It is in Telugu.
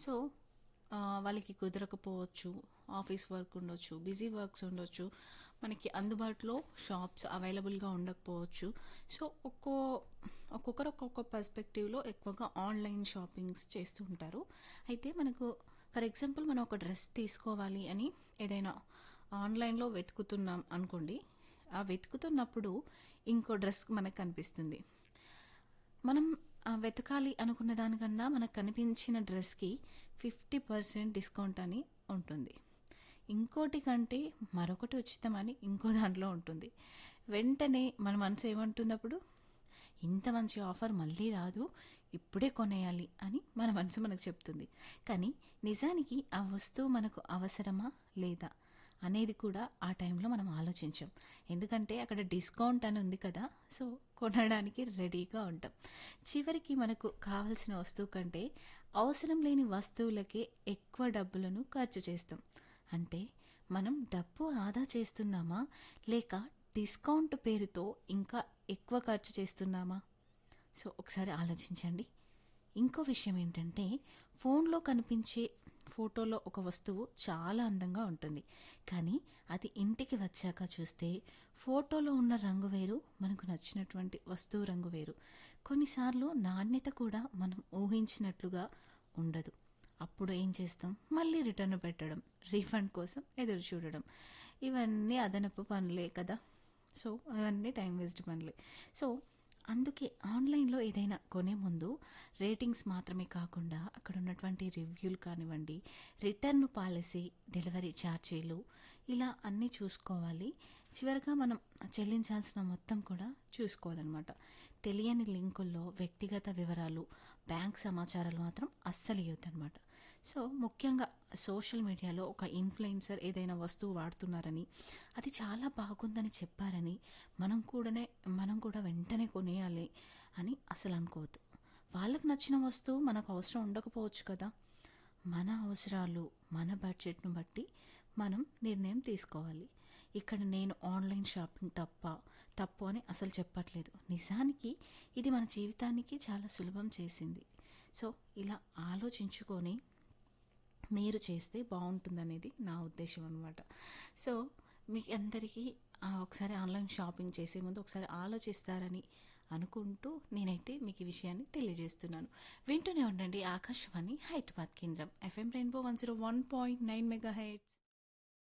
సో ఆ, వాళ్ళకి కుదరకపోవచ్చు ఆఫీస్ వర్క్ ఉండొచ్చు బిజీ వర్క్స్ ఉండొచ్చు మనకి అందుబాటులో షాప్స్ అవైలబుల్గా ఉండకపోవచ్చు సో ఒక్కో ఒక్కొక్కరు ఒక్కొక్క పర్స్పెక్టివ్లో ఎక్కువగా ఆన్లైన్ షాపింగ్స్ చేస్తూ ఉంటారు అయితే మనకు ఫర్ ఎగ్జాంపుల్ మనం ఒక డ్రెస్ తీసుకోవాలి అని ఏదైనా ఆన్లైన్లో వెతుకుతున్నాం అనుకోండి ఆ వెతుకుతున్నప్పుడు ఇంకో డ్రెస్ మనకు కనిపిస్తుంది మనం ఆ, వెతకాలి అనుకున్న దానికన్నా మనకు కనిపించిన డ్రెస్కి ఫిఫ్టీ పర్సెంట్ డిస్కౌంట్ అని ఉంటుంది ఇంకోటి కంటే మరొకటి ఉచితమని ఇంకో దాంట్లో ఉంటుంది వెంటనే మన మనసు ఏమంటుంది అప్పుడు ఇంత మంచి ఆఫర్ మళ్ళీ రాదు ఇప్పుడే కొనేయాలి అని మన మనసు మనకు చెప్తుంది కానీ నిజానికి ఆ వస్తువు మనకు అవసరమా లేదా అనేది కూడా ఆ టైంలో మనం ఆలోచించాం ఎందుకంటే అక్కడ డిస్కౌంట్ అని ఉంది కదా సో కొనడానికి రెడీగా ఉంటాం చివరికి మనకు కావలసిన వస్తువు కంటే అవసరం లేని వస్తువులకే ఎక్కువ డబ్బులను ఖర్చు చేస్తాం అంటే మనం డబ్బు ఆదా చేస్తున్నామా లేక డిస్కౌంట్ పేరుతో ఇంకా ఎక్కువ ఖర్చు చేస్తున్నామా సో ఒకసారి ఆలోచించండి ఇంకో విషయం ఏంటంటే ఫోన్లో కనిపించే ఫోటోలో ఒక వస్తువు చాలా అందంగా ఉంటుంది కానీ అది ఇంటికి వచ్చాక చూస్తే ఫోటోలో ఉన్న రంగు వేరు మనకు నచ్చినటువంటి వస్తువు రంగు వేరు కొన్నిసార్లు నాణ్యత కూడా మనం ఊహించినట్లుగా ఉండదు అప్పుడు ఏం చేస్తాం మళ్ళీ రిటర్న్ పెట్టడం రీఫండ్ కోసం ఎదురు చూడడం ఇవన్నీ అదనపు పనులే కదా సో ఇవన్నీ టైం వేస్ట్ పనులే సో అందుకే ఆన్లైన్లో ఏదైనా కొనే ముందు రేటింగ్స్ మాత్రమే కాకుండా అక్కడ ఉన్నటువంటి రివ్యూలు కానివ్వండి రిటర్న్ పాలసీ డెలివరీ ఛార్జీలు ఇలా అన్నీ చూసుకోవాలి చివరిగా మనం చెల్లించాల్సిన మొత్తం కూడా చూసుకోవాలన్నమాట తెలియని లింకుల్లో వ్యక్తిగత వివరాలు బ్యాంక్ సమాచారాలు మాత్రం అస్సలు ఇవ్వద్దన్నమాట సో ముఖ్యంగా సోషల్ మీడియాలో ఒక ఇన్ఫ్లుయెన్సర్ ఏదైనా వస్తువు వాడుతున్నారని అది చాలా బాగుందని చెప్పారని మనం కూడానే మనం కూడా వెంటనే కొనేయాలి అని అసలు అనుకోవద్దు వాళ్ళకి నచ్చిన వస్తువు మనకు అవసరం ఉండకపోవచ్చు కదా మన అవసరాలు మన బడ్జెట్ను బట్టి మనం నిర్ణయం తీసుకోవాలి ఇక్కడ నేను ఆన్లైన్ షాపింగ్ తప్ప తప్పు అని అసలు చెప్పట్లేదు నిజానికి ఇది మన జీవితానికి చాలా సులభం చేసింది సో ఇలా ఆలోచించుకొని మీరు చేస్తే బాగుంటుందనేది నా ఉద్దేశం అనమాట సో మీ అందరికీ ఆ, ఒకసారి ఆన్లైన్ షాపింగ్ చేసే ముందు ఒకసారి ఆలోచిస్తారని అనుకుంటూ నేనైతే మీకు ఈ విషయాన్ని తెలియజేస్తున్నాను వింటూనే ఉండండి ఆకాశవాణి హైదరాబాద్ కేంద్రం FM rainbow one zero one point nine mega heads